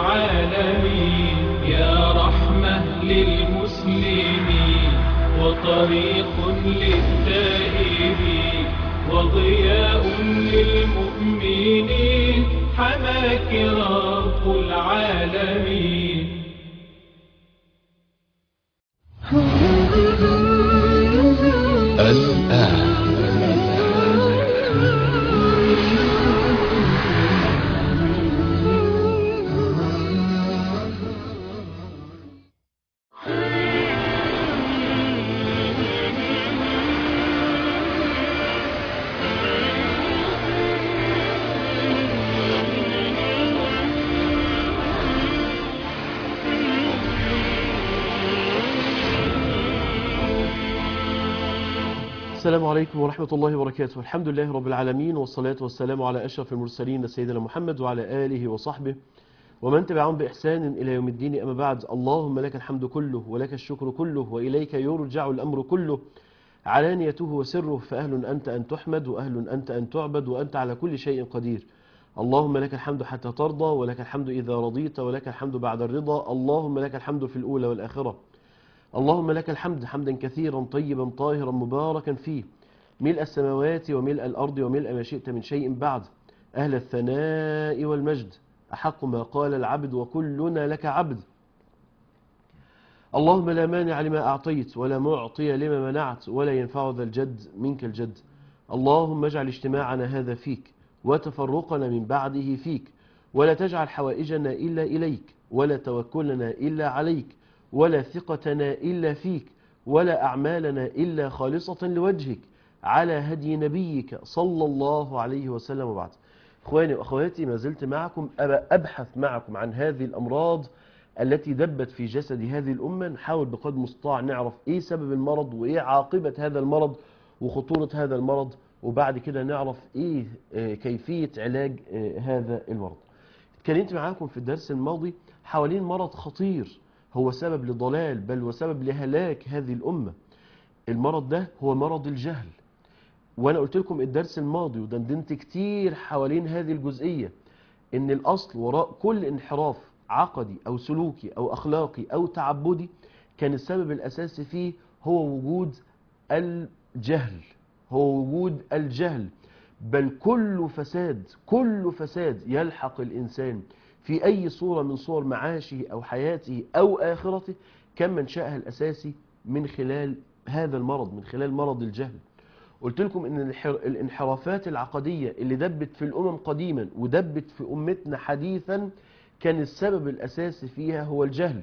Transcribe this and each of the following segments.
العالمين يا رحمة للمسلمين وطريق للتائبين وضياء للمؤمنين حماك رب العالمين الآن السلام عليكم ورحمة الله وبركاته الحمد لله رب العالمين والصلاة والسلام على أشرف المرسلين سيدنا محمد وعلى آله وصحبه ومن تبعهم بإحسان إلى يوم الدين أما بعد اللهم لك الحمد كله ولك الشكر كله وإليك يرجع الأمر كله علانيته وسره فأهل أنت أن تحمد وأهل أنت أن تعبد وأنت على كل شيء قدير اللهم لك الحمد حتى ترضى ولك الحمد إذا رضيت ولك الحمد بعد الرضا اللهم لك الحمد في الأولى والآخرة اللهم لك الحمد حمدا كثيرا طيبا طاهرا مباركا فيه ملء السماوات وملء الأرض وملء ما شئت من شيء بعد أهل الثناء والمجد أحق ما قال العبد وكلنا لك عبد اللهم لا مانع لما أعطيت ولا معطي لما منعت ولا ينفع ذا الجد منك الجد اللهم اجعل اجتماعنا هذا فيك وتفرقنا من بعده فيك ولا تجعل حوائجنا إلا إليك ولا توكلنا إلا عليك ولا ثقتنا إلا فيك ولا أعمالنا إلا خالصة لوجهك على هدي نبيك صلى الله عليه وسلم وبعد إخواني وأخواتي ما زلت معكم أبحث معكم عن هذه الأمراض التي دبت في جسد هذه الأمة نحاول بقدر المستطاع نعرف إيه سبب المرض وإيه عاقبة هذا المرض وخطورة هذا المرض وبعد كده نعرف إيه كيفية علاج هذا المرض اتكلمت معاكم في الدرس الماضي حوالين مرض خطير هو سبب لضلال بل وسبب لهلاك هذه الأمة المرض ده هو مرض الجهل وأنا قلت لكم الدرس الماضي ودندنت كتير حوالين هذه الجزئية إن الأصل وراء كل انحراف عقدي أو سلوكي أو أخلاقي أو تعبدي كان السبب الأساسي فيه هو وجود الجهل هو وجود الجهل بل كل فساد كل فساد يلحق الإنسان في أي صورة من صور معاشه أو حياته أو آخرته كان منشأها الأساسي من خلال هذا المرض من خلال مرض الجهل قلت لكم ان الانحرافات العقدية اللي دبت في الأمم قديما ودبت في أمتنا حديثا كان السبب الأساسي فيها هو الجهل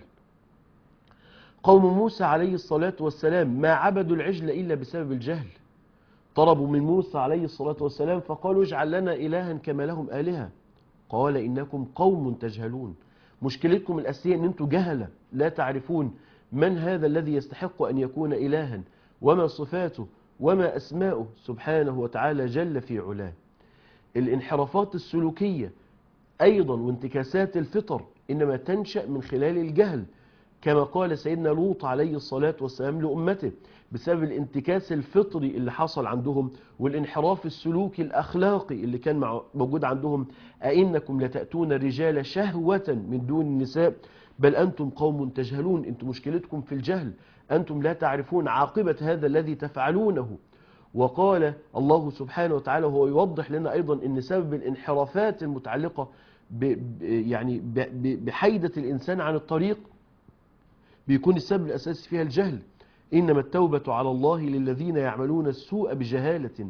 قوم موسى عليه الصلاة والسلام ما عبدوا العجل إلا بسبب الجهل طلبوا من موسى عليه الصلاة والسلام فقالوا اجعل لنا إلها كما لهم آلهة قال إنكم قوم تجهلون مشكلتكم الأساسية أن أنتم جهلة لا تعرفون من هذا الذي يستحق أن يكون إلها وما صفاته وما أسماؤه سبحانه وتعالى جل في علاه الانحرافات السلوكية أيضا وانتكاسات الفطر إنما تنشأ من خلال الجهل كما قال سيدنا لوط عليه الصلاة والسلام لأمته بسبب الانتكاس الفطري اللي حصل عندهم والانحراف السلوكي الأخلاقي اللي كان موجود عندهم أئنكم لتأتون الرجال شهوة من دون النساء بل أنتم قوم تجهلون أنتم مشكلتكم في الجهل أنتم لا تعرفون عاقبة هذا الذي تفعلونه وقال الله سبحانه وتعالى هو يوضح لنا أيضا أن سبب الانحرافات المتعلقة ب يعني ب بحيدة الإنسان عن الطريق بيكون السبب الأساسي فيها الجهل إنما التوبة على الله للذين يعملون السوء بجهالة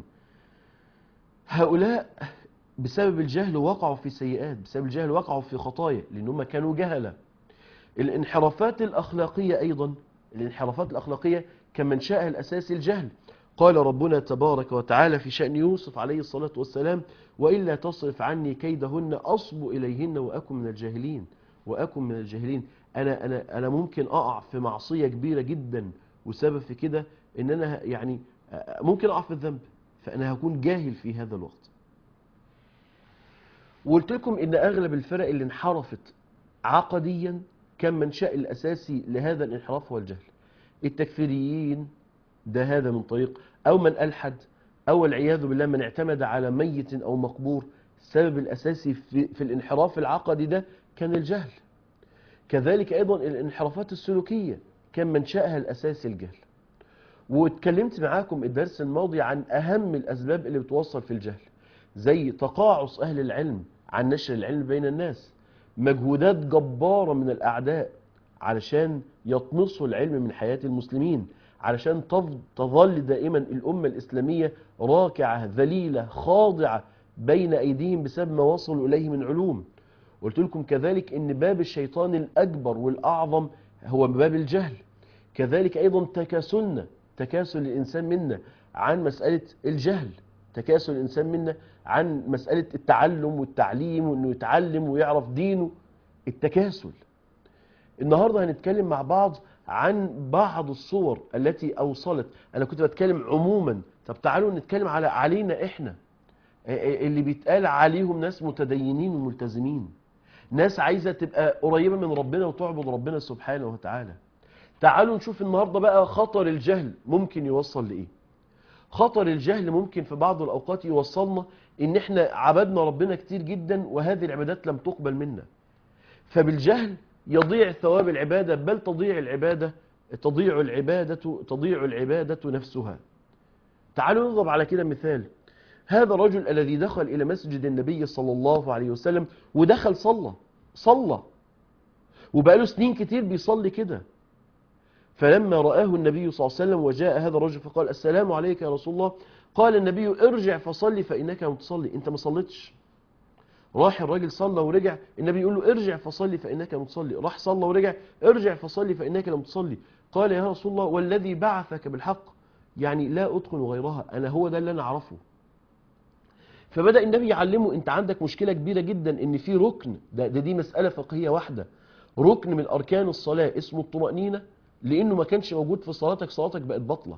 هؤلاء بسبب الجهل وقعوا في سيئات بسبب الجهل وقعوا في خطايا لأنهم كانوا جهلة الانحرافات الأخلاقية أيضا الانحرافات الأخلاقية كان منشأها الأساسي الجهل قال ربنا تبارك وتعالى في شأن يوسف عليه الصلاة والسلام وإلا تصرف عني كيدهن أصب إليهن وأكن من الجاهلين وأكن من الجاهلين أنا, أنا, أنا ممكن أقع في معصية كبيرة جدا وسبب في كده ان انا يعني ممكن اقع في الذنب فانا هكون جاهل في هذا الوقت وقلت لكم ان اغلب الفرق اللي انحرفت عقديا كان منشأ الاساسي لهذا الانحراف هو الجهل التكفيريين ده هذا من طريق او من الحد او العياذ بالله من اعتمد على ميت او مقبور السبب الاساسي في, في الانحراف العقدي ده كان الجهل كذلك أيضا الانحرافات السلوكية كان منشأها الأساسي الجهل واتكلمت معاكم الدرس الماضي عن أهم الأسباب اللي بتوصل في الجهل زي تقاعس أهل العلم عن نشر العلم بين الناس مجهودات جبارة من الأعداء علشان يطمسوا العلم من حياة المسلمين علشان تظ- تظل دائما الأمة الإسلامية راكعة ذليلة خاضعة بين أيديهم بسبب ما وصلوا إليه من علوم قلت لكم كذلك ان باب الشيطان الاكبر والاعظم هو باب الجهل كذلك ايضا تكاسلنا تكاسل الانسان منا عن مساله الجهل تكاسل الانسان منا عن مساله التعلم والتعليم وانه يتعلم ويعرف دينه التكاسل النهارده هنتكلم مع بعض عن بعض الصور التي اوصلت انا كنت بتكلم عموما طب تعالوا نتكلم على علينا احنا اللي بيتقال عليهم ناس متدينين وملتزمين ناس عايزة تبقى قريبة من ربنا وتعبد ربنا سبحانه وتعالى تعالوا نشوف النهاردة بقى خطر الجهل ممكن يوصل لإيه خطر الجهل ممكن في بعض الأوقات يوصلنا إن إحنا عبدنا ربنا كتير جدا وهذه العبادات لم تقبل منا فبالجهل يضيع ثواب العبادة بل تضيع العبادة تضيع العبادة تضيع العبادة نفسها تعالوا نضرب على كده مثال هذا الرجل الذي دخل إلى مسجد النبي صلى الله عليه وسلم ودخل صلى صلى وبقاله سنين كتير بيصلي كده فلما رآه النبي صلى الله عليه وسلم وجاء هذا الرجل فقال السلام عليك يا رسول الله قال النبي ارجع فصلي فإنك لم تصلي انت ما صليتش راح الراجل صلى ورجع النبي يقول له ارجع فصلي فإنك لم تصلي راح صلى ورجع ارجع فصلي فإنك لم تصلي قال يا رسول الله والذي بعثك بالحق يعني لا أتقن غيرها أنا هو ده اللي أنا أعرفه فبدأ النبي يعلمه انت عندك مشكلة كبيرة جدا ان في ركن ده, ده دي مسألة فقهية واحدة ركن من اركان الصلاة اسمه الطمأنينة لانه ما كانش موجود في صلاتك صلاتك بقت بطلة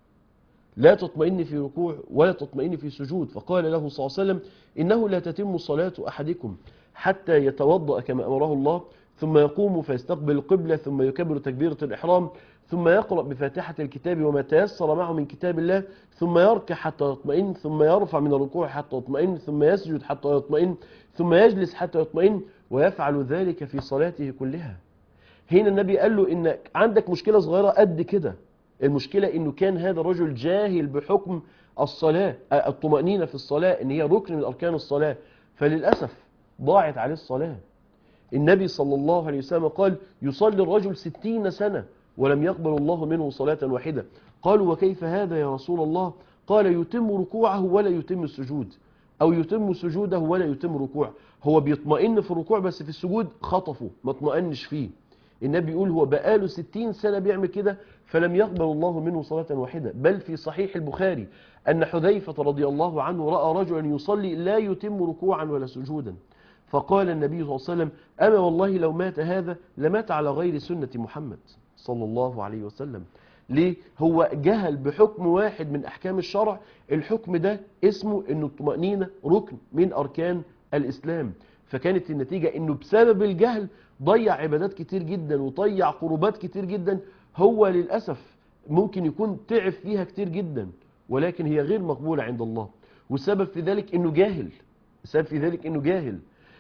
لا تطمئن في ركوع ولا تطمئن في سجود فقال له صلى الله عليه وسلم انه لا تتم صلاة احدكم حتى يتوضأ كما امره الله ثم يقوم فيستقبل القبلة ثم يكبر تكبيرة الإحرام ثم يقرأ بفاتحة الكتاب وما تيسر معه من كتاب الله ثم يركع حتى يطمئن ثم يرفع من الركوع حتى يطمئن ثم يسجد حتى يطمئن ثم يجلس حتى يطمئن ويفعل ذلك في صلاته كلها هنا النبي قال له إن عندك مشكلة صغيرة قد كده المشكلة إنه كان هذا الرجل جاهل بحكم الصلاة الطمأنينة في الصلاة إن هي ركن من أركان الصلاة فللأسف ضاعت عليه الصلاة النبي صلى الله عليه وسلم قال يصلي الرجل ستين سنة ولم يقبل الله منه صلاة واحدة قالوا وكيف هذا يا رسول الله قال يتم ركوعه ولا يتم السجود أو يتم سجوده ولا يتم ركوعه هو بيطمئن في الركوع بس في السجود خطفه ما اطمئنش فيه النبي يقول هو بقاله ستين سنة بيعمل كده فلم يقبل الله منه صلاة واحدة بل في صحيح البخاري أن حذيفة رضي الله عنه رأى رجلا يصلي لا يتم ركوعا ولا سجودا فقال النبي صلى الله عليه وسلم أما والله لو مات هذا لمات على غير سنة محمد صلى الله عليه وسلم ليه هو جهل بحكم واحد من أحكام الشرع الحكم ده اسمه أنه الطمأنينة ركن من أركان الإسلام فكانت النتيجة أنه بسبب الجهل ضيع عبادات كتير جدا وضيع قربات كتير جدا هو للأسف ممكن يكون تعب فيها كتير جدا ولكن هي غير مقبولة عند الله والسبب في ذلك أنه جاهل السبب في ذلك أنه جاهل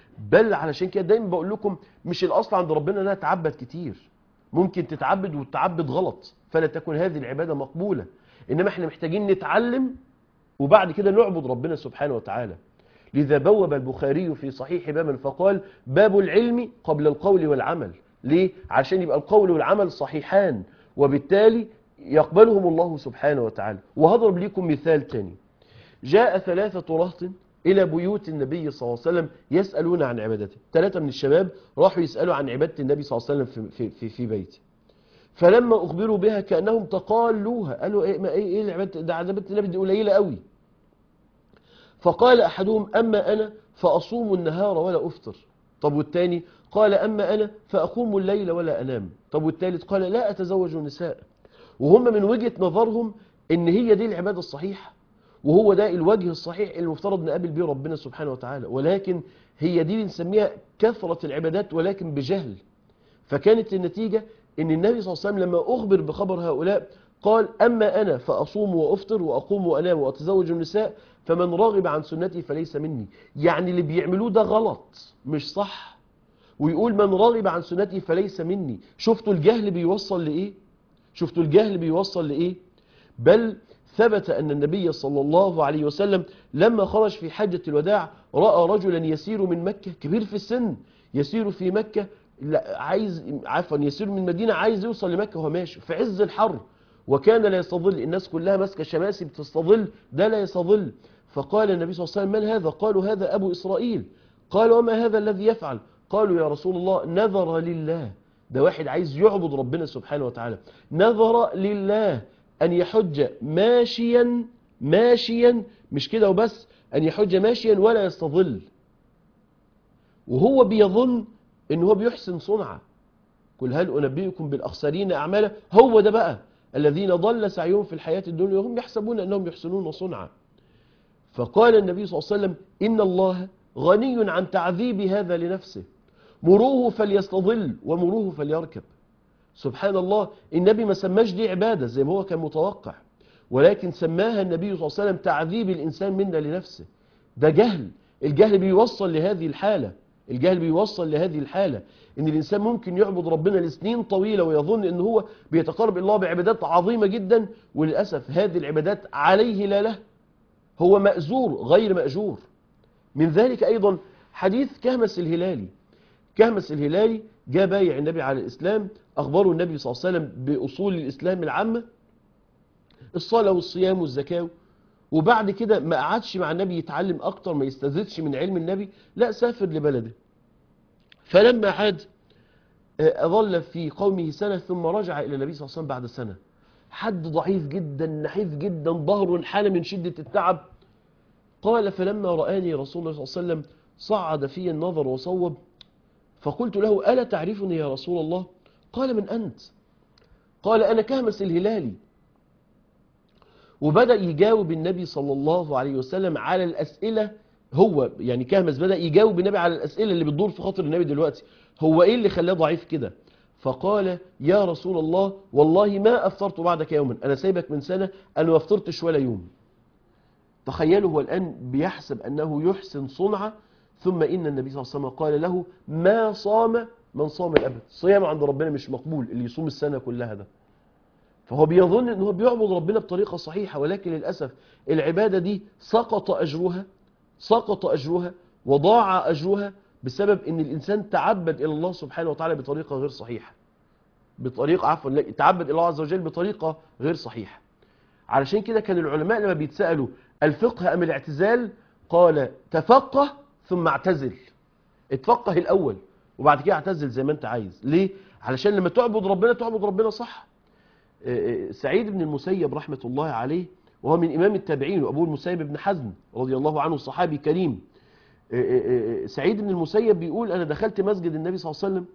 بل علشان كده دايما بقول لكم مش الاصل عند ربنا انها تعبد كتير ممكن تتعبد وتتعبد غلط فلا تكون هذه العباده مقبوله انما احنا محتاجين نتعلم وبعد كده نعبد ربنا سبحانه وتعالى لذا بوب البخاري في صحيح بابا فقال باب العلم قبل القول والعمل ليه عشان يبقى القول والعمل صحيحان وبالتالي يقبلهم الله سبحانه وتعالى وهضرب لكم مثال تاني جاء ثلاثة رهط إلى بيوت النبي صلى الله عليه وسلم يسألون عن عبادته ثلاثة من الشباب راحوا يسألوا عن عبادة النبي صلى الله عليه وسلم في, في, في بيته فلما أخبروا بها كأنهم تقالوها قالوا إيه, ما إيه, إيه العبادة ده عبادة النبي دي قليلة قوي فقال أحدهم أما أنا فأصوم النهار ولا أفطر طب والتاني قال أما أنا فأقوم الليل ولا أنام طب والتالت قال لا أتزوج النساء وهم من وجهة نظرهم إن هي دي العبادة الصحيحة وهو ده الوجه الصحيح المفترض نقابل به ربنا سبحانه وتعالى ولكن هي دي بنسميها كثرة العبادات ولكن بجهل فكانت النتيجة ان النبي صلى الله عليه وسلم لما أخبر بخبر هؤلاء قال أما أنا فأصوم وأفطر وأقوم وأنام وأتزوج النساء فمن راغب عن سنتي فليس مني يعني اللي بيعملوه ده غلط مش صح ويقول من رغب عن سنتي فليس مني شفتوا الجهل بيوصل لإيه شفتوا الجهل بيوصل لإيه بل ثبت أن النبي صلى الله عليه وسلم لما خرج في حجة الوداع رأى رجلا يسير من مكة كبير في السن يسير في مكة لا عايز عفوا يسير من المدينة عايز يوصل لمكة وهو ماشي في عز الحر وكان لا يستظل الناس كلها ماسكة شماسي بتستظل ده لا يستظل فقال النبي صلى الله عليه وسلم من هذا قالوا هذا أبو إسرائيل قال وما هذا الذي يفعل قالوا يا رسول الله نذر لله ده واحد عايز يعبد ربنا سبحانه وتعالى نذر لله أن يحج ماشيا ماشيا مش كده وبس أن يحج ماشيا ولا يستظل وهو بيظن ان هو بيحسن صنعة قل هل أنبئكم بالأخسرين أعمالا هو ده بقى الذين ضل سعيهم في الحياة الدنيا وهم يحسبون أنهم يحسنون صنعا فقال النبي صلى الله عليه وسلم إن الله غني عن تعذيب هذا لنفسه مروه فليستظل ومروه فليركب سبحان الله النبي ما سماش دي عبادة زي ما هو كان متوقع ولكن سماها النبي صلى الله عليه وسلم تعذيب الإنسان منا لنفسه ده جهل الجهل بيوصل لهذه الحالة الجهل بيوصل لهذه الحالة ان الانسان ممكن يعبد ربنا لسنين طويلة ويظن ان هو بيتقرب الله بعبادات عظيمة جدا وللأسف هذه العبادات عليه لا له هو مأزور غير مأجور من ذلك ايضا حديث كهمس الهلالي كهمس الهلالي جاء بايع النبي على الاسلام اخبره النبي صلى الله عليه وسلم باصول الاسلام العامة الصلاة والصيام والزكاة وبعد كده ما قعدش مع النبي يتعلم اكتر ما يستزدش من علم النبي لا سافر لبلده فلما عاد أظل في قومه سنة ثم رجع إلى النبي صلى الله عليه وسلم بعد سنة حد ضعيف جدا نحيف جدا ظهره انحنى من شدة التعب قال فلما رآني رسول الله صلى الله عليه وسلم صعد في النظر وصوب فقلت له ألا تعرفني يا رسول الله قال من أنت قال أنا كهمس الهلالي وبدأ يجاوب النبي صلى الله عليه وسلم على الأسئلة هو يعني كهمس بدأ يجاوب النبي على الأسئلة اللي بتدور في خاطر النبي دلوقتي هو إيه اللي خلاه ضعيف كده فقال يا رسول الله والله ما أفطرت بعدك يوما أنا سايبك من سنة أنا ما أفطرتش ولا يوم تخيلوا هو الآن بيحسب أنه يحسن صنعة ثم إن النبي صلى الله عليه وسلم قال له ما صام من صام الأبد صيام عند ربنا مش مقبول اللي يصوم السنة كلها ده فهو بيظن ان هو بيعبد ربنا بطريقة صحيحة ولكن للأسف العبادة دي سقط أجرها سقط أجرها وضاع أجرها بسبب ان الإنسان تعبد إلى الله سبحانه وتعالى بطريقة غير صحيحة بطريقة عفوا لا تعبد إلى الله عز وجل بطريقة غير صحيحة علشان كده كان العلماء لما بيتسألوا الفقه أم الاعتزال قال تفقه ثم اعتزل اتفقه الأول وبعد كده اعتزل زي ما انت عايز ليه؟ علشان لما تعبد ربنا تعبد ربنا صح سعيد بن المسيب رحمة الله عليه وهو من إمام التابعين وأبوه المسيب بن حزم رضي الله عنه صحابي كريم سعيد بن المسيب بيقول أنا دخلت مسجد النبي صلى الله عليه وسلم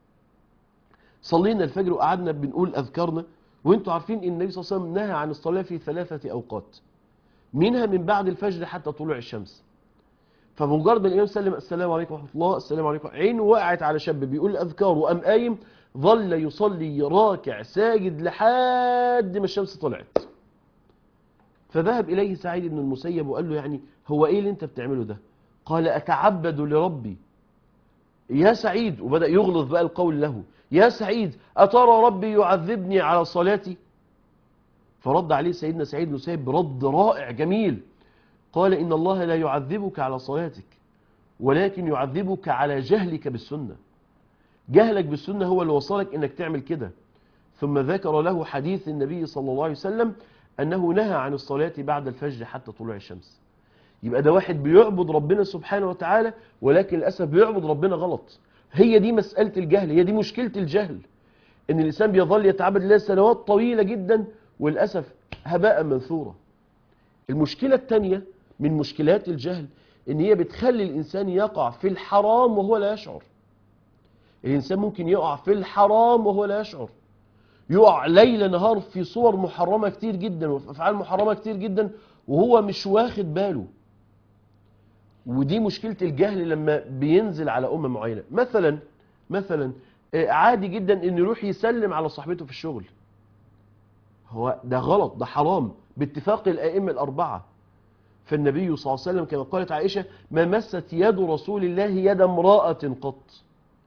صلينا الفجر وقعدنا بنقول أذكارنا وانتوا عارفين ان النبي صلى الله عليه وسلم نهى عن الصلاة في ثلاثة أوقات منها من بعد الفجر حتى طلوع الشمس فمجرد الإمام سلم السلام عليكم ورحمة الله السلام عليكم عينه وقعت على شاب بيقول أذكار وأم قايم ظل يصلي راكع ساجد لحد ما الشمس طلعت فذهب إليه سعيد بن المسيب وقال له يعني هو إيه اللي أنت بتعمله ده قال أتعبد لربي يا سعيد وبدأ يغلظ بقى القول له يا سعيد أترى ربي يعذبني على صلاتي فرد عليه سيدنا سعيد بن المسيب برد رائع جميل قال إن الله لا يعذبك على صلاتك ولكن يعذبك على جهلك بالسنة جهلك بالسنة هو اللي وصلك انك تعمل كده ثم ذكر له حديث النبي صلى الله عليه وسلم انه نهى عن الصلاة بعد الفجر حتى طلوع الشمس يبقى ده واحد بيعبد ربنا سبحانه وتعالى ولكن للأسف بيعبد ربنا غلط هي دي مسألة الجهل هي دي مشكلة الجهل ان الإنسان بيظل يتعبد الله سنوات طويلة جدا وللأسف هباء منثورا المشكلة الثانية من مشكلات الجهل ان هي بتخلي الإنسان يقع في الحرام وهو لا يشعر الإنسان ممكن يقع في الحرام وهو لا يشعر يقع ليل نهار في صور محرمة كتير جدا وفي أفعال محرمة كتير جدا وهو مش واخد باله ودي مشكلة الجهل لما بينزل على أمة معينة مثلا مثلا عادي جدا ان يروح يسلم على صاحبته في الشغل هو ده غلط ده حرام باتفاق الأئمة الأربعة فالنبي صلى الله عليه وسلم كما قالت عائشة ما مست يد رسول الله يد امرأة قط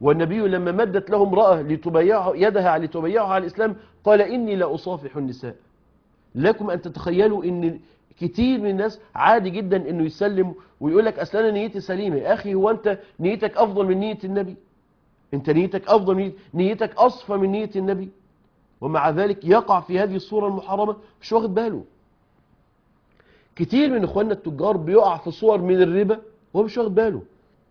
والنبي لما مدت له امرأة لتبايعه يدها لتبايعها على الإسلام قال إني لا أصافح النساء لكم أن تتخيلوا أن كتير من الناس عادي جدا أنه يسلم ويقول لك أصل أنا نيتي سليمة يا أخي هو أنت نيتك أفضل من نية النبي أنت نيتك أفضل من نيتك أصفى من نية النبي ومع ذلك يقع في هذه الصورة المحرمة مش واخد باله كتير من إخواننا التجار بيقع في صور من الربا وهو مش واخد باله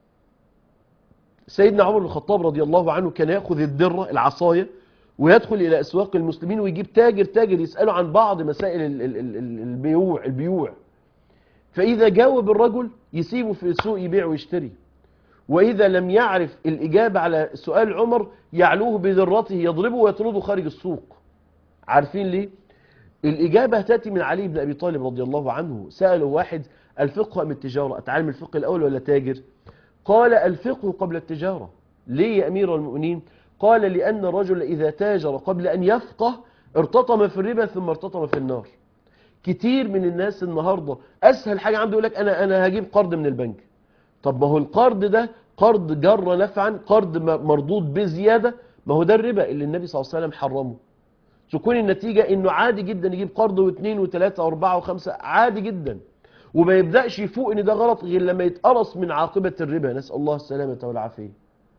سيدنا عمر بن الخطاب رضي الله عنه كان يأخذ الدرة العصاية ويدخل إلى أسواق المسلمين ويجيب تاجر تاجر يسأله عن بعض مسائل ال- ال- ال- ال- البيوع البيوع فإذا جاوب الرجل يسيبه في السوق يبيع ويشتري وإذا لم يعرف الإجابة على سؤال عمر يعلوه بذرته يضربه ويطرده خارج السوق عارفين ليه؟ الإجابة هتأتي من علي بن أبي طالب رضي الله عنه سأله واحد الفقه أم التجارة أتعلم الفقه الأول ولا تاجر قال الفقه قبل التجارة ليه يا أمير المؤمنين قال لأن الرجل إذا تاجر قبل أن يفقه ارتطم في الربا ثم ارتطم في النار كتير من الناس النهاردة أسهل حاجة عنده يقول لك أنا, أنا هجيب قرض من البنك طب ما هو القرض ده قرض جر نفعا قرض م- مردود بزيادة ما هو ده الربا اللي النبي صلى الله عليه وسلم حرمه تكون النتيجة انه عادي جدا يجيب قرض واثنين وثلاثة واربعة وخمسة عادي جدا وما يبدأش يفوق ان ده غلط غير لما يتقرص من عاقبة الربا نسأل الله السلامة والعافية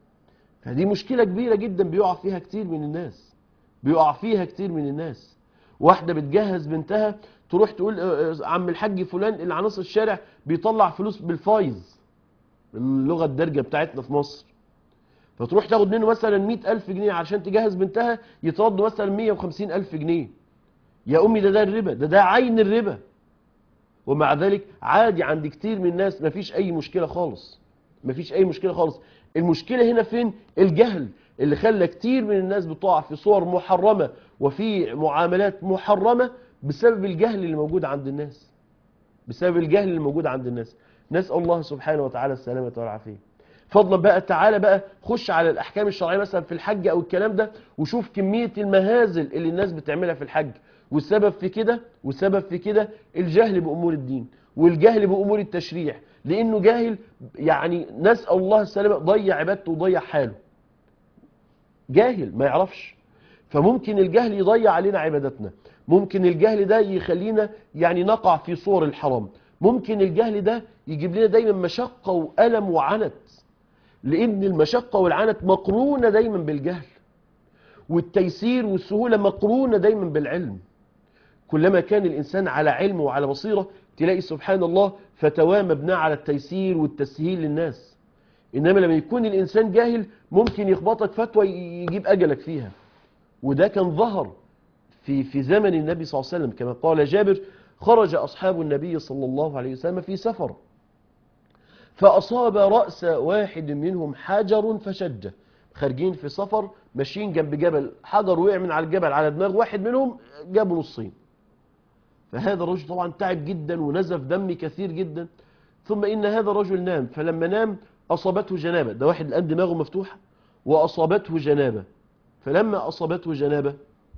فدي مشكلة كبيرة جدا بيقع فيها كتير من الناس بيقع فيها كتير من الناس واحدة بتجهز بنتها تروح تقول آه، آه، عم الحاج فلان اللي على نص الشارع بيطلع فلوس بالفايز اللغة الدارجة بتاعتنا في مصر فتروح تاخد منه مثلا مئة ألف جنيه عشان تجهز بنتها يترد مثلا مية وخمسين ألف جنيه يا أمي ده ده الربا ده ده عين الربا ومع ذلك عادي عند كتير من الناس مفيش أي مشكلة خالص مفيش أي مشكلة خالص المشكلة هنا فين الجهل اللي خلى كتير من الناس بتقع في صور محرمة وفي معاملات محرمة بسبب الجهل اللي موجود عند الناس بسبب الجهل اللي موجود عند الناس نسأل الله سبحانه وتعالى السلامة والعافية فضلا بقى تعالى بقى خش على الأحكام الشرعية مثلا في الحج أو الكلام ده وشوف كمية المهازل اللي الناس بتعملها في الحج والسبب في كده والسبب في كده الجهل بأمور الدين والجهل بأمور التشريع لأنه جاهل يعني نسأل الله السلامة ضيع عبادته وضيع حاله جاهل ما يعرفش فممكن الجهل يضيع علينا عبادتنا ممكن الجهل ده يخلينا يعني نقع في صور الحرام ممكن الجهل ده يجيب لنا دايما مشقة وألم وعنت لأن المشقة والعنت مقرونة دايما بالجهل والتيسير والسهولة مقرونة دايما بالعلم كلما كان الإنسان على علم وعلى بصيرة تلاقي سبحان الله فتوى مبناه على التيسير والتسهيل للناس إنما لما يكون الإنسان جاهل ممكن يخبطك فتوى يجيب أجلك فيها وده كان ظهر في في زمن النبي صلى الله عليه وسلم كما قال جابر خرج أصحاب النبي صلى الله عليه وسلم في سفر فأصاب رأس واحد منهم حجر فشجه خارجين في سفر ماشيين جنب جبل حجر وقع من على الجبل على دماغ واحد منهم جابوا نصين فهذا الرجل طبعا تعب جدا ونزف دم كثير جدا ثم إن هذا الرجل نام فلما نام أصابته جنابة ده واحد الآن دماغه مفتوحة وأصابته جنابة فلما أصابته جنابة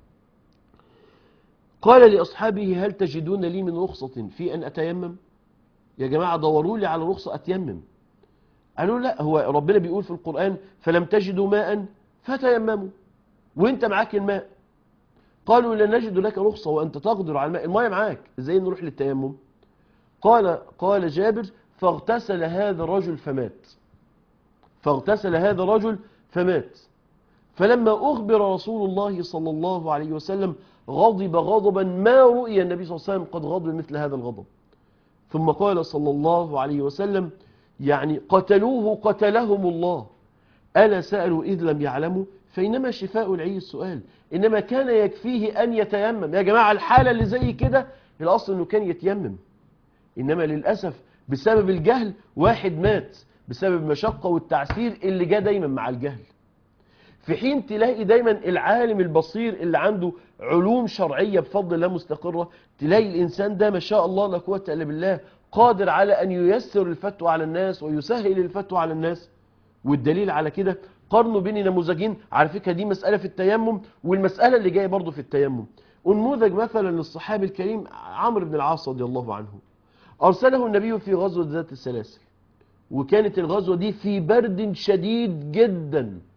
قال لأصحابه هل تجدون لي من رخصة في أن أتيمم يا جماعة دوروا لي على رخصة أتيمم قالوا لا هو ربنا بيقول في القرآن فلم تجدوا ماء فتيمموا وانت معاك الماء قالوا لن نجد لك رخصة وأنت تقدر على الماء الماء معاك ازاي نروح للتيمم قال قال جابر فاغتسل هذا الرجل فمات فاغتسل هذا الرجل فمات فلما أخبر رسول الله صلى الله عليه وسلم غضب غضبا ما رؤي النبي صلى الله عليه وسلم قد غضب مثل هذا الغضب ثم قال صلى الله عليه وسلم يعني قتلوه قتلهم الله ألا سألوا إذ لم يعلموا فإنما شفاء العي السؤال إنما كان يكفيه أن يتيمم يا جماعة الحالة اللي زي كده الأصل أنه كان يتيمم إنما للأسف بسبب الجهل واحد مات بسبب المشقة والتعسير اللي جاء دايما مع الجهل في حين تلاقي دايما العالم البصير اللي عنده علوم شرعية بفضل الله مستقرة تلاقي الإنسان ده ما شاء الله لا قوة إلا بالله قادر على أن ييسر الفتوى على الناس ويسهل الفتوى على الناس والدليل على كده قارنوا بين نموذجين على فكرة دي مسألة في التيمم والمسألة اللي جاية برضو في التيمم ونموذج مثلا للصحابي الكريم عمرو بن العاص رضي الله عنه أرسله النبي في غزوة ذات السلاسل وكانت الغزوة دي في برد شديد جدا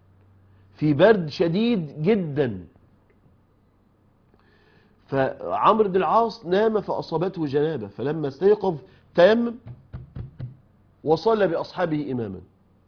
في برد شديد جدا فعمرو بن العاص نام فأصابته جنابة فلما استيقظ تيمم وصلى بأصحابه إماما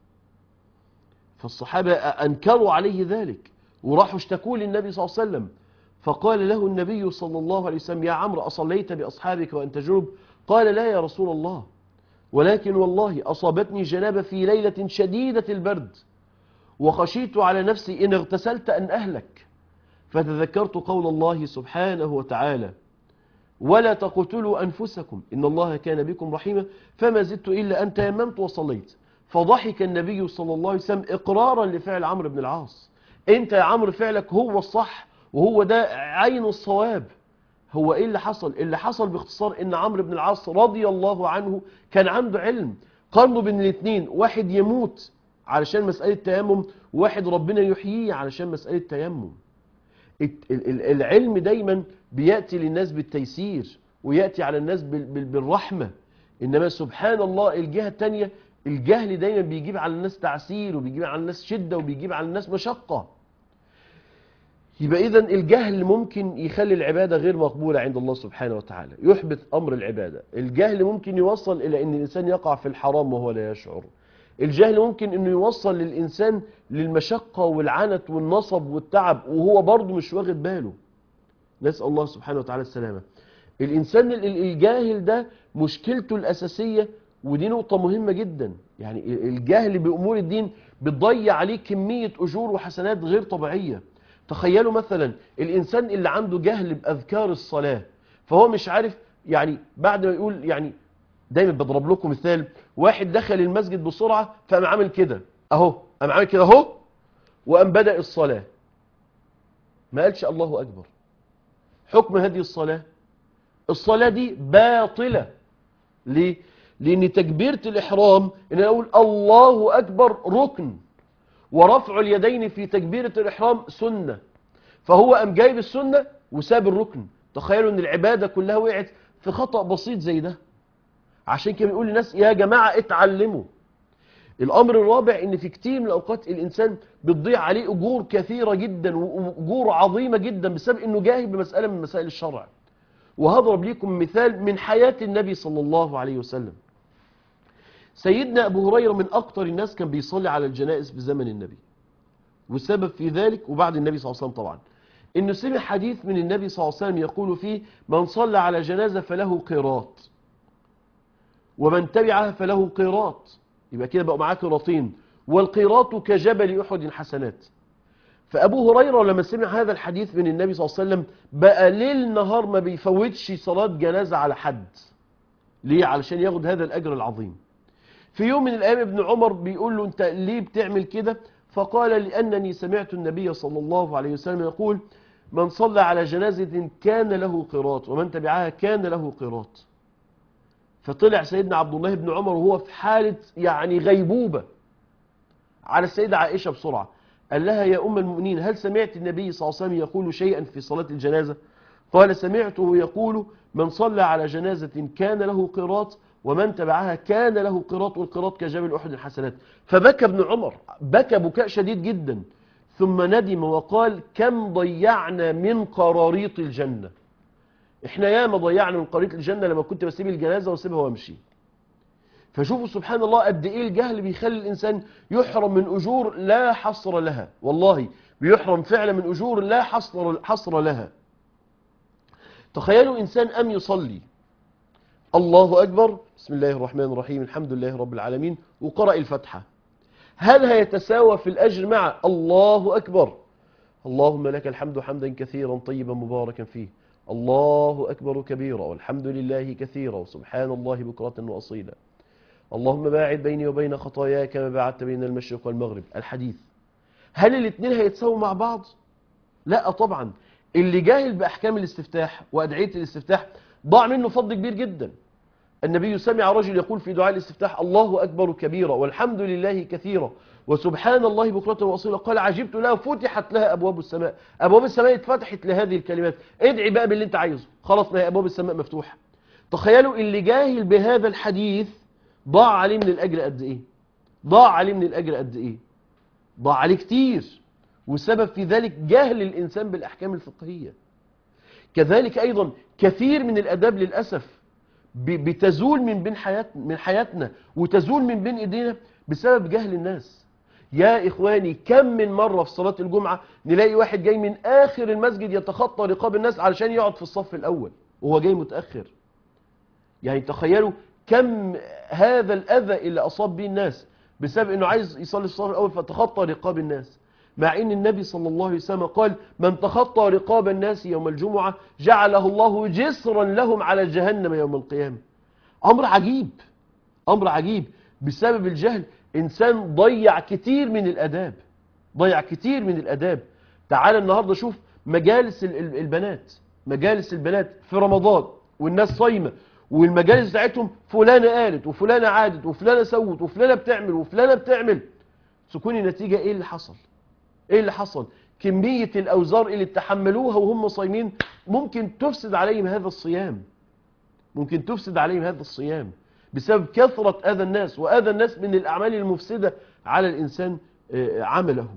فالصحابة أنكروا عليه ذلك وراحوا اشتكوا للنبي صلى الله عليه وسلم فقال له النبي صلى الله عليه وسلم يا عمرو أصليت بأصحابك وأنت جنب قال لا يا رسول الله ولكن والله أصابتني جنابة في ليلة شديدة البرد وخشيت على نفسي إن اغتسلت أن أهلك فتذكرت قول الله سبحانه وتعالى ولا تقتلوا أنفسكم إن الله كان بكم رحيما فما زدت إلا أن تيممت وصليت فضحك النبي صلى الله عليه وسلم إقرارا لفعل عمرو بن العاص أنت يا عمرو فعلك هو الصح وهو ده عين الصواب هو إيه اللي حصل اللي حصل باختصار إن عمرو بن العاص رضي الله عنه كان عنده علم قارنوا بين الاثنين واحد يموت علشان مسألة تيمم وواحد ربنا يحييه علشان مسألة تيمم الت- ال- ال- العلم دايما بيأتي للناس بالتيسير ويأتي على الناس بال- بال- بالرحمة إنما سبحان الله الجهة التانية الجهل دايما بيجيب على الناس تعسير وبيجيب على الناس شدة وبيجيب على الناس مشقة يبقى إذا الجهل ممكن يخلي العبادة غير مقبولة عند الله سبحانه وتعالى يحبط أمر العبادة الجهل ممكن يوصل إلى أن الإنسان يقع في الحرام وهو لا يشعر الجهل ممكن أنه يوصل للإنسان للمشقة والعنت والنصب والتعب وهو برضه مش واخد باله نسأل الله سبحانه وتعالى السلامة الإنسان ال- ال- الجاهل ده مشكلته الأساسية ودي نقطة مهمة جدا يعني ال- الجهل بأمور الدين بتضيع عليه كمية أجور وحسنات غير طبيعية تخيلوا مثلا الإنسان اللي عنده جهل بأذكار الصلاة فهو مش عارف يعني بعد ما يقول يعني دايما بضرب لكم مثال واحد دخل المسجد بسرعة فقام عامل كده اهو قام عامل كده اهو وقام بدأ الصلاة ما قالش الله أكبر حكم هذه الصلاة الصلاة دي باطلة ليه؟ لأن تكبيرة الإحرام إن أنا أقول الله أكبر ركن ورفع اليدين في تكبيرة الإحرام سنة فهو قام جايب السنة وساب الركن تخيلوا أن العبادة كلها وقعت في خطأ بسيط زي ده عشان كده بيقول للناس يا جماعة اتعلموا الأمر الرابع إن في كتير من الأوقات الإنسان بتضيع عليه أجور كثيرة جدا وأجور عظيمة جدا بسبب إنه جاهل بمسألة من مسائل الشرع وهضرب لكم مثال من حياة النبي صلى الله عليه وسلم سيدنا أبو هريرة من أكتر الناس كان بيصلي على الجنائز في زمن النبي والسبب في ذلك وبعد النبي صلى الله عليه وسلم طبعا إنه سمع حديث من النبي صلى الله عليه وسلم يقول فيه من صلى على جنازة فله قيراط ومن تبعها فله قيراط يبقى كده بقى معاه قيراطين والقيراط كجبل أحد حسنات فأبو هريرة لما سمع هذا الحديث من النبي صلى الله عليه وسلم بقى ليل نهار ما بيفوتش صلاة جنازة على حد ليه علشان ياخد هذا الأجر العظيم في يوم من الأيام ابن عمر بيقول له أنت ليه بتعمل كده فقال لأنني سمعت النبي صلى الله عليه وسلم يقول من صلى على جنازة كان له قراط ومن تبعها كان له قراط فطلع سيدنا عبد الله بن عمر وهو في حالة يعني غيبوبة على السيدة عائشة بسرعة قال لها يا أم المؤمنين هل سمعت النبي صلى الله عليه وسلم يقول شيئا في صلاة الجنازة قال سمعته يقول من صلى على جنازة كان له قراط ومن تبعها كان له قراط والقراط كجبل أحد الحسنات فبكى ابن عمر بكى بكاء شديد جدا ثم ندم وقال كم ضيعنا من قراريط الجنة احنا ياما ضيعنا من قراريط الجنة لما كنت بسيب الجنازة واسيبها وامشي فشوفوا سبحان الله قد ايه الجهل بيخلي الانسان يحرم من اجور لا حصر لها والله بيحرم فعلا من اجور لا حصر حصر لها تخيلوا انسان ام يصلي الله اكبر بسم الله الرحمن الرحيم الحمد لله رب العالمين وقرأ الفتحة هل هيتساوى في الاجر مع الله اكبر اللهم لك الحمد حمدا كثيرا طيبا مباركا فيه الله أكبر كبيرا والحمد لله كثيرا وسبحان الله بكرة وأصيلا اللهم باعد بيني وبين خطاياي كما باعدت بين المشرق والمغرب الحديث هل الاثنين هيتساووا مع بعض لا طبعا اللي جاهل بأحكام الاستفتاح وأدعية الاستفتاح ضاع منه فضل كبير جدا النبي سمع رجل يقول في دعاء الاستفتاح الله أكبر كبيرا والحمد لله كثيرا وسبحان الله بكرة وأصيلا قال عجبت لها فتحت لها أبواب السماء أبواب السماء اتفتحت لهذه الكلمات ادعي بقى باللي انت عايزه خلاص ما هي أبواب السماء مفتوحة تخيلوا اللي جاهل بهذا الحديث ضاع عليه من الأجر قد إيه ضاع عليه من الأجر قد إيه ضاع عليه كتير وسبب في ذلك جهل الإنسان بالأحكام الفقهية كذلك أيضا كثير من الأداب للأسف ب- بتزول من بين حيات من حياتنا وتزول من بين إيدينا بسبب جهل الناس يا إخواني كم من مرة في صلاة الجمعة نلاقي واحد جاي من آخر المسجد يتخطى رقاب الناس علشان يقعد في الصف الأول وهو جاي متأخر يعني تخيلوا كم هذا الأذى اللي أصاب به الناس بسبب أنه عايز يصلي الصف الأول فتخطى رقاب الناس مع أن النبي صلى الله عليه وسلم قال من تخطى رقاب الناس يوم الجمعة جعله الله جسرا لهم على جهنم يوم القيامة أمر عجيب أمر عجيب بسبب الجهل إنسان ضيع كتير من الأداب ضيع كتير من الأداب تعال النهاردة شوف مجالس ال- ال- البنات مجالس البنات في رمضان والناس صايمة والمجالس بتاعتهم فلانة قالت وفلانة عادت وفلانة سوت وفلانة بتعمل وفلانة بتعمل تكون النتيجة ايه اللي حصل ايه اللي حصل كمية الاوزار اللي تحملوها وهم صايمين ممكن تفسد عليهم هذا الصيام ممكن تفسد عليهم هذا الصيام بسبب كثرة اذى الناس واذى الناس من الاعمال المفسدة على الانسان آه، عمله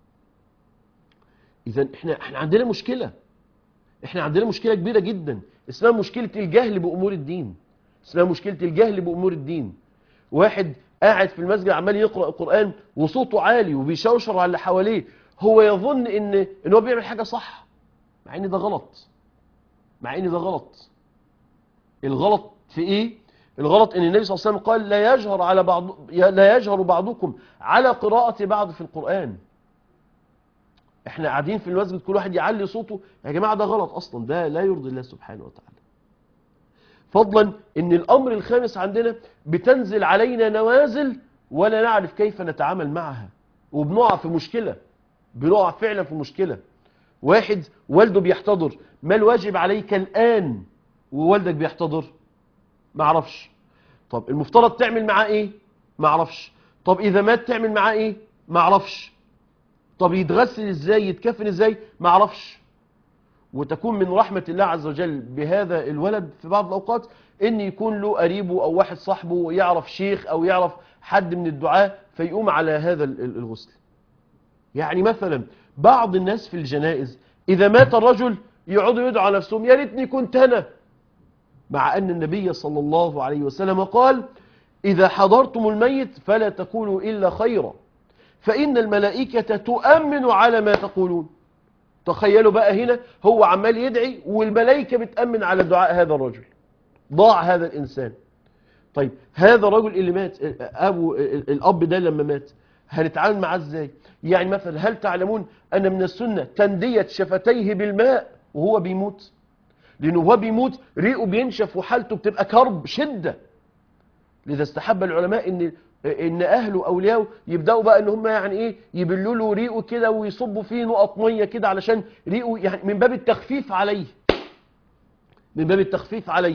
اذا احنا احنا عندنا مشكلة احنا عندنا مشكلة كبيرة جدا اسمها مشكلة الجهل بأمور الدين اسمها مشكلة الجهل بأمور الدين واحد قاعد في المسجد عمال يقرأ القرآن وصوته عالي وبيشوشر على اللي حواليه هو يظن ان ان هو بيعمل حاجة صح مع ان ده غلط مع ان ده غلط الغلط في ايه الغلط ان النبي صلى الله عليه وسلم قال لا يجهر على بعض لا يجهر بعضكم على قراءة بعض في القرآن احنا قاعدين في المسجد كل واحد يعلي صوته يا جماعة ده غلط اصلا ده لا يرضي الله سبحانه وتعالى فضلا ان الامر الخامس عندنا بتنزل علينا نوازل ولا نعرف كيف نتعامل معها وبنقع في مشكلة بنقع فعلا في مشكلة واحد والده بيحتضر ما الواجب عليك الآن ووالدك بيحتضر ما اعرفش طب المفترض تعمل معاه ايه ما اعرفش طب اذا مات تعمل معاه ايه ما اعرفش طب يتغسل ازاي يتكفن ازاي ما اعرفش وتكون من رحمة الله عز وجل بهذا الولد في بعض الأوقات إن يكون له قريبه أو واحد صاحبه يعرف شيخ أو يعرف حد من الدعاة فيقوم على هذا ال- ال- الغسل يعني مثلا بعض الناس في الجنائز إذا مات الرجل يقعدوا يدعوا على نفسهم يا ريتني كنت أنا مع أن النبي صلى الله عليه وسلم قال إذا حضرتم الميت فلا تقولوا إلا خيرا فإن الملائكة تؤمن على ما تقولون تخيلوا بقى هنا هو عمال يدعي والملائكة بتأمن على دعاء هذا الرجل ضاع هذا الإنسان طيب هذا الرجل اللي مات أبو الأب ده لما مات هنتعامل معاه ازاي يعني مثلا هل تعلمون أن من السنة تندية شفتيه بالماء وهو بيموت لأنه هو بيموت ريقه بينشف وحالته بتبقى كرب شدة لذا استحب العلماء ان ان اهله اولياءه يبداوا بقى ان هم يعني ايه يبلوا له ريقه كده ويصبوا فيه نقط ميه كده علشان ريقه يعني من باب التخفيف عليه من باب التخفيف عليه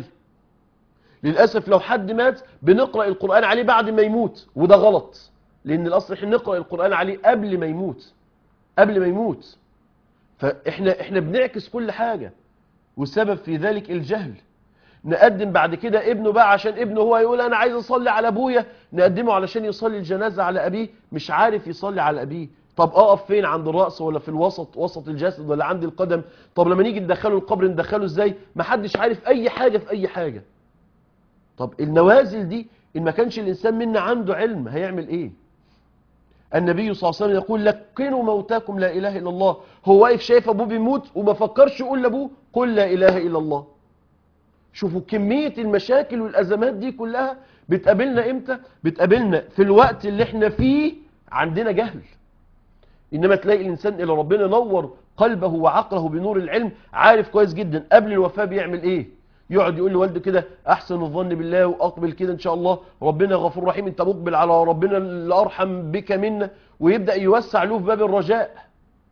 للاسف لو حد مات بنقرا القران عليه بعد ما يموت وده غلط لان الاصل احنا نقرا القران عليه قبل ما يموت قبل ما يموت فاحنا احنا بنعكس كل حاجه والسبب في ذلك الجهل نقدم بعد كده ابنه بقى عشان ابنه هو يقول انا عايز اصلي على ابويا نقدمه علشان يصلي الجنازة على ابيه مش عارف يصلي على ابيه طب اقف فين عند الرأس ولا في الوسط وسط الجسد ولا عند القدم طب لما نيجي ندخله القبر ندخله ازاي محدش عارف اي حاجة في اي حاجة طب النوازل دي ان ما كانش الانسان منا عنده علم هيعمل ايه النبي صلى الله عليه وسلم يقول لكنوا موتاكم لا اله الا الله هو واقف شايف ابوه بيموت وما فكرش يقول لابوه قل لا اله الا الله شوفوا كمية المشاكل والأزمات دي كلها بتقابلنا إمتى؟ بتقابلنا في الوقت اللي احنا فيه عندنا جهل إنما تلاقي الإنسان اللي ربنا نور قلبه وعقله بنور العلم عارف كويس جدا قبل الوفاة بيعمل إيه يقعد يقول لوالده كده أحسن الظن بالله وأقبل كده إن شاء الله ربنا غفور رحيم أنت مقبل على ربنا اللي أرحم بك منا ويبدأ يوسع له في باب الرجاء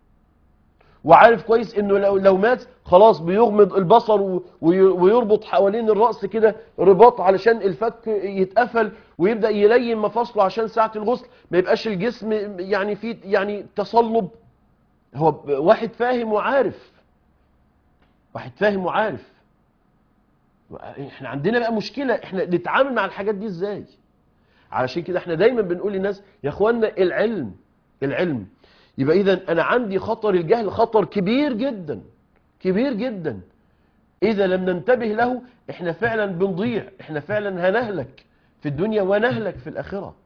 وعارف كويس انه لو, لو مات خلاص بيغمض البصر و- وي- ويربط حوالين الرأس كده رباط علشان الفك يتقفل ويبدأ يلين مفاصله عشان ساعة الغسل ما يبقاش الجسم يعني فيه يعني تصلب هو ب- واحد فاهم وعارف واحد فاهم وعارف احنا عندنا بقى مشكلة احنا نتعامل مع الحاجات دي ازاي علشان كده احنا دايما بنقول للناس يا اخوانا العلم العلم يبقى إذا أنا عندي خطر الجهل خطر كبير جدا كبير جدا إذا لم ننتبه له إحنا فعلا بنضيع إحنا فعلا هنهلك في الدنيا ونهلك في الآخرة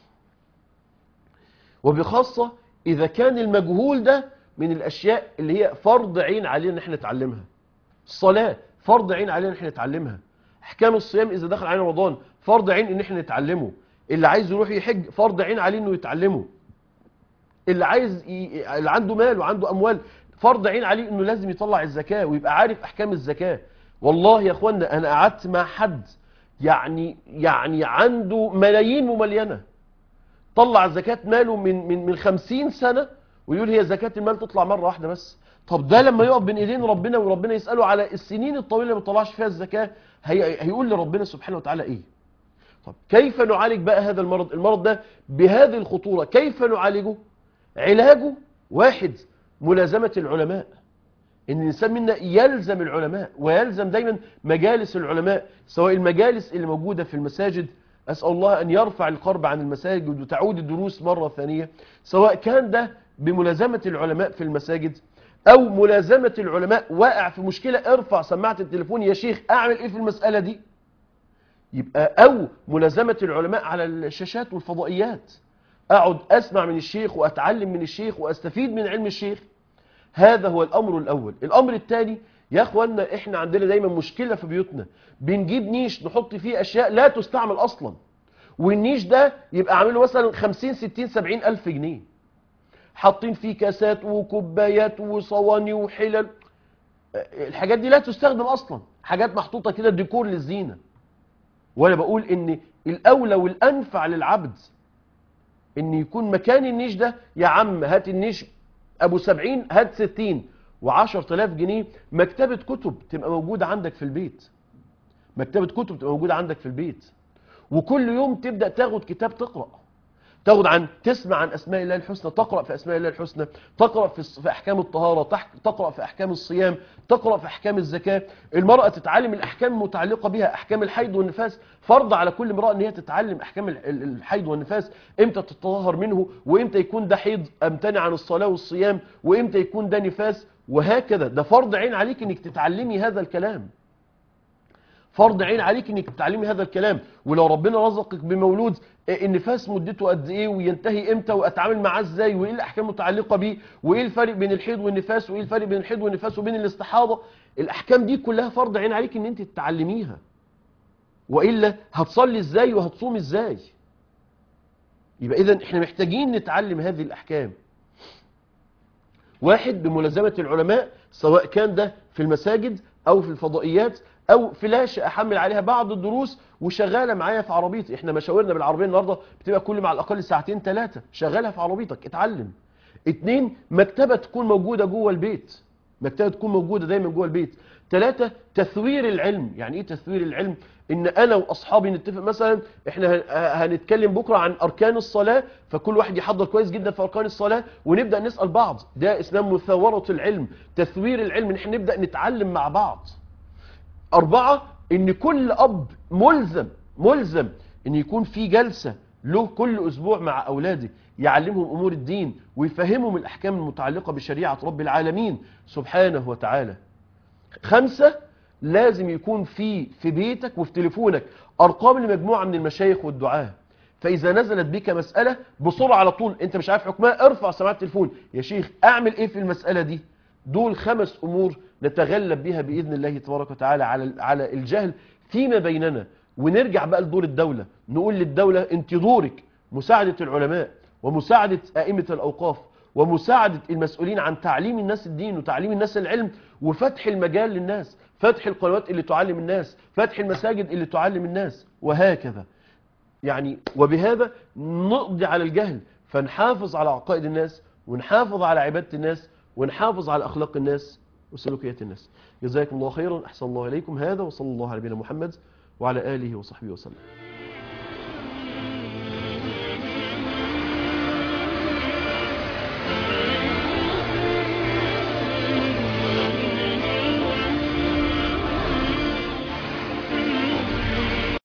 وبخاصة إذا كان المجهول ده من الأشياء اللي هي فرض عين علينا إن إحنا نتعلمها الصلاة فرض عين علينا إن إحنا نتعلمها أحكام الصيام إذا دخل علينا رمضان فرض عين إن إحنا نتعلمه اللي عايز يروح يحج فرض عين عليه إنه يتعلمه اللي عايز ي... اللي عنده مال وعنده أموال فرض عين عليه إنه لازم يطلع الزكاة ويبقى عارف أحكام الزكاة والله يا أخوانا أنا قعدت مع حد يعني يعني عنده ملايين مملينة طلع زكاة ماله من من من 50 سنة ويقول هي زكاة المال تطلع مرة واحدة بس طب ده لما يقف بين ايدين ربنا وربنا يسأله على السنين الطويلة اللي ما طلعش فيها الزكاة هي هيقول لربنا سبحانه وتعالى ايه طب كيف نعالج بقى هذا المرض المرض ده بهذه الخطورة كيف نعالجه علاجه واحد ملازمة العلماء ان الانسان منا يلزم العلماء ويلزم دايما مجالس العلماء سواء المجالس اللي موجودة في المساجد أسأل الله أن يرفع القرب عن المساجد وتعود الدروس مرة ثانية سواء كان ده بملازمة العلماء في المساجد أو ملازمة العلماء واقع في مشكلة ارفع سماعة التليفون يا شيخ أعمل إيه في المسألة دي يبقى أو ملازمة العلماء على الشاشات والفضائيات أقعد أسمع من الشيخ وأتعلم من الشيخ وأستفيد من علم الشيخ هذا هو الأمر الأول الأمر الثاني يا أخوانا إحنا عندنا دايما مشكلة في بيوتنا بنجيب نيش نحط فيه أشياء لا تستعمل أصلا والنيش ده يبقى عامله مثلا 50 60 70 ألف جنيه حاطين فيه كاسات وكوبايات وصواني وحلل الحاجات دي لا تستخدم أصلا حاجات محطوطة كده ديكور للزينة وأنا بقول إن الأولى والأنفع للعبد إن يكون مكان النيش ده يا عم هات النيش أبو 70 هات 60 و10000 جنيه مكتبة كتب تبقى موجودة عندك في البيت مكتبة كتب تبقى موجودة عندك في البيت وكل يوم تبدأ تاخد كتاب تقرأ تاخد عن تسمع عن أسماء الله الحسنى تقرأ في أسماء الله الحسنى تقرأ في, في أحكام الطهارة تقرأ في أحكام الصيام تقرأ في أحكام الزكاة المرأة تتعلم الأحكام المتعلقة بها أحكام الحيض والنفاس فرض على كل امرأة أن هي تتعلم أحكام الحيض والنفاس إمتى تتطهر منه وإمتى يكون ده حيض أمتنع عن الصلاة والصيام وإمتى يكون ده نفاس وهكذا ده فرض عين عليك أنك تتعلمي هذا الكلام فرض عين عليك انك تتعلمي هذا الكلام ولو ربنا رزقك بمولود النفاس مدته قد ايه وينتهي امتى واتعامل معاه ازاي وايه الاحكام المتعلقه بيه وايه الفرق بين الحيض والنفاس وايه الفرق بين الحيض والنفاس وبين الاستحاضه الاحكام دي كلها فرض عين عليك ان انت تتعلميها والا هتصلي ازاي وهتصوم ازاي يبقى اذا احنا محتاجين نتعلم هذه الاحكام واحد بملازمه العلماء سواء كان ده في المساجد او في الفضائيات او فلاشة احمل عليها بعض الدروس وشغالة معايا في عربيتي احنا مشاورنا بالعربية النهاردة بتبقى كل مع الاقل ساعتين ثلاثة شغالها في عربيتك اتعلم اتنين مكتبة تكون موجودة جوه البيت مكتبة تكون موجودة دايما جوه البيت ثلاثة تثوير العلم يعني ايه تثوير العلم ان انا واصحابي نتفق مثلا احنا هنتكلم بكرة عن اركان الصلاة فكل واحد يحضر كويس جدا في اركان الصلاة ونبدأ نسأل بعض ده اسمه مثورة العلم تثوير العلم ان احنا نبدأ نتعلم مع بعض أربعة إن كل أب ملزم ملزم إن يكون في جلسة له كل أسبوع مع أولاده يعلمهم أمور الدين ويفهمهم الأحكام المتعلقة بشريعة رب العالمين سبحانه وتعالى خمسة لازم يكون في في بيتك وفي تليفونك أرقام لمجموعة من المشايخ والدعاة فإذا نزلت بك مسألة بسرعة على طول أنت مش عارف حكمها ارفع سماعة التليفون يا شيخ أعمل إيه في المسألة دي دول خمس أمور نتغلب بها بإذن الله تبارك وتعالى على على الجهل فيما بيننا ونرجع بقى لدور الدولة نقول للدولة انت دورك مساعدة العلماء ومساعدة أئمة الأوقاف ومساعدة المسؤولين عن تعليم الناس الدين وتعليم الناس العلم وفتح المجال للناس فتح القنوات اللي تعلم الناس فتح المساجد اللي تعلم الناس وهكذا يعني وبهذا نقضي على الجهل فنحافظ على عقائد الناس ونحافظ على عبادة الناس ونحافظ على أخلاق الناس وسلوكيات الناس جزاكم الله خيرا أحسن الله إليكم هذا وصلى الله على نبينا محمد وعلى آله وصحبه وسلم